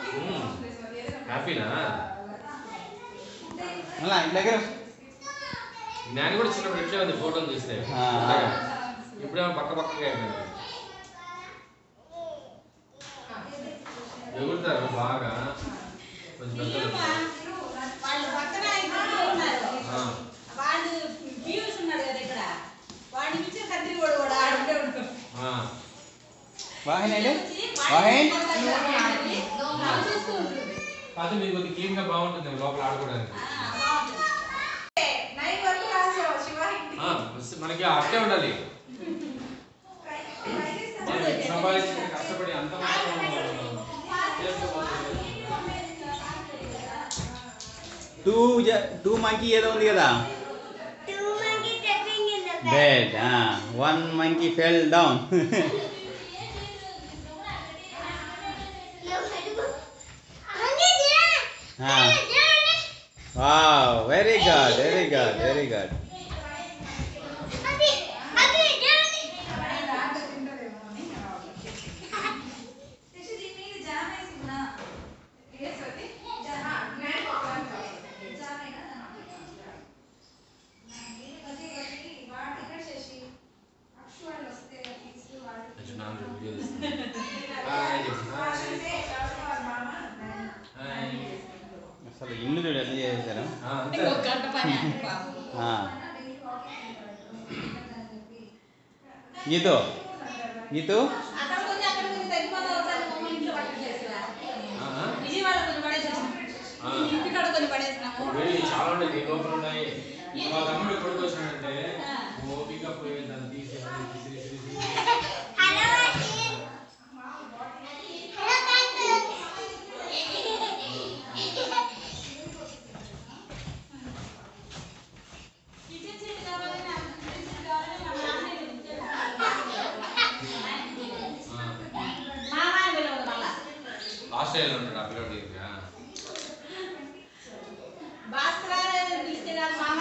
హ్యాపీనా మళ్ళా ఇంటి దగ్గర నేను కూడా చిన్నప్పుడు ఇట్లే ఉంది ఫోటోలు చూస్తే ఆ. ఇప్పుడేమో పక్క పక్కగా అయిపోయింది ఎగురుతారు బాగా కొంచెం పెద్దలు వాళ్ళు పక్కన ఇద్దరు ఉన్నారు ఆ. వాళ్ళు పీయూష్ ఉన్నారు కదా ఇక్కడ వాడిని పిలిచి కత్తిరి కూడా కూడా ఆడుంటే ఉంటారు ఆ. వాహిని అంటే వాహిన్ చూస్తూ ఉంటుంది కాదు మీకు కొద్దిగా క్లీన్ గా బాగుంటుంది లోపల ఆడుకోవడానికి నైన్ వరకు రాసావు శివ ఇంటికి ఆ, మనకి అట్టే ఉండాలి సంపాదించిన కష్టపడి అంత మాత్రం చేసుకోకపోతే టూ టూ మంకీ ఏదో ఉంది కదా Two monkey stepping in the bed. Bed one monkey fell down Ah. Wow very good very good very good కొంచెం నాన్న వీడియో తీస్తాను. హాయ్ చెప్పు. హాయ్. అసలు ఇల్లు చూడు ఎట్లా చేశారు ఆ, అంతే. ఒక గంట పని అంటే పాపం. ఆ. గీతు గీతు అక్కడ కొంచెం అక్కడ కొంచెం తగ్గిపోతా ఒకసారి మమ్మల్ని ఇంట్లో పట్టుకెళ్ళేసిరా. ఆ, ఆ. విజయవాడ కొంచెం పడేసేసాం ఆ. ఇంటికాడ కొన్ని పడేసినాము వేడి చాలా ఉండేది లోపల ఉన్నాయి మా తమ్ముడు ఎప్పుడు వచ్చినాడంటే ఓపిక పోయి దాన్ని తీసి తీసి తీసి తీసి కిచెన్ సెట్ కావాలని నాకు కిచెన్ సెట్ కావాలని మా నాన్న ఇచ్చాడు. మా నాన్న పిలవదు మళ్ళా ఆస్ట్రేలియాలో ఉంటాడు ఆ పిల్లడి దగ్గర భాస్కర్